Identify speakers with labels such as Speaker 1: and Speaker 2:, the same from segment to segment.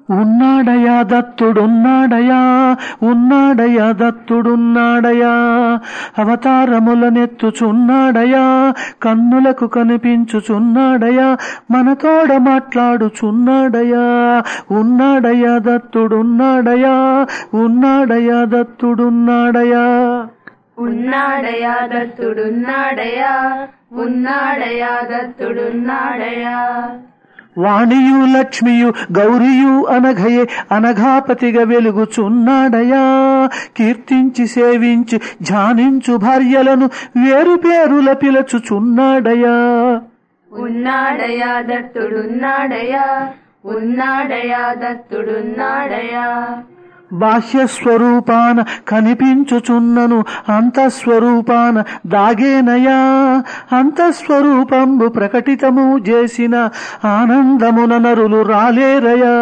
Speaker 1: ఉన్నాడయా దత్తుడున్నాడయా ఉన్నాడయా దత్తుడున్నాడయా అవతారములనెత్తుచున్నాడయా కన్నులకు కనిపించుచున్నాడయా మనతోడ మాట్లాడుచున్నాడయా ఉన్నాడయా దత్తుడున్నాడయా ఉన్నాడయా దత్తుడున్నాడయా
Speaker 2: ఉన్నాడయా దత్తుడున్నాడయా ఉన్నాడయా దత్తుడున్నాడయా
Speaker 1: వాణియు లక్ష్మియు గౌరియు అనఘయే అనఘాపతిగా వెలుగుచున్నాడయా కీర్తించి సేవించి ధ్యానించు భార్యలను వేరు పేరుల పిలచుచున్నాడయా
Speaker 2: ఉన్నాడయా దత్తుడున్నాడయా ఉన్నాడయా దత్తుడున్నాడయా
Speaker 1: బాహ్య స్వరూపాన కనిపించుచున్నను అంతఃస్వరూపాన దాగేనయా అంతఃస్వరూపంబు ప్రకటితము చేసిన ఆనందమున నరులు రాలేరయా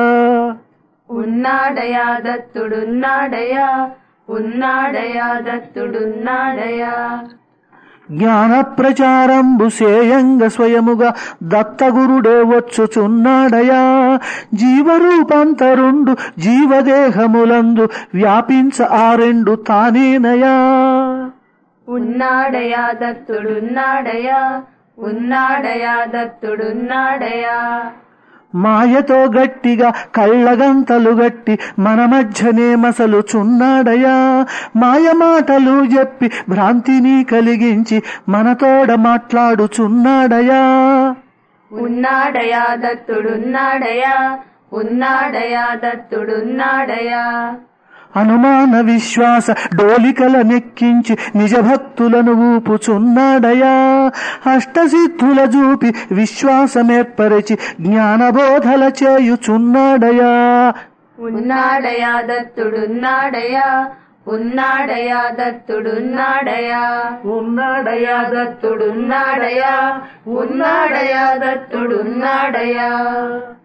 Speaker 2: ఉన్నాడయా దత్తుడున్నాడయా ఉన్నాడయా దత్తుడున్నాడయా
Speaker 1: జ్ఞాన ప్రచారంబు సేయంగ స్వయముగా దత్తగురుడే వచ్చుచున్నాడయా జీవరూపాంతరుండు జీవదేహములందు వ్యాపించ ఆ రెండు తానేనయా
Speaker 2: ఉన్నాడయా దత్తుడున్నాడయా ఉన్నాడయా దత్తుడున్నాడయా
Speaker 1: మాయతో గట్టిగా కళ్ళగంతలు గట్టి మన మధ్యనే మసలుచున్నాడయా మాయ మాటలు చెప్పి భ్రాంతిని కలిగించి మనతోడ మాట్లాడుచున్నాడయా
Speaker 2: ఉన్నాడయా దత్తుడున్నాడయా ఉన్నాడయా దత్తుడున్నాడయా
Speaker 1: అనుమాన విశ్వాస డోలికల నెక్కించి నిజ భక్తులను ఊపుచున్నాడయా అష్టసిద్ధుల చూపి విశ్వాసమేర్పరిచి జ్ఞానబోధల చేయుచున్నాడయా
Speaker 2: ఉన్నాడయా దత్తుడున్నాడయా ఉన్నాడయా దత్తుడున్నాడయా ఉన్నాడయా దత్తుడున్నాడయా ఉన్నాడయా దత్తుడున్నాడయా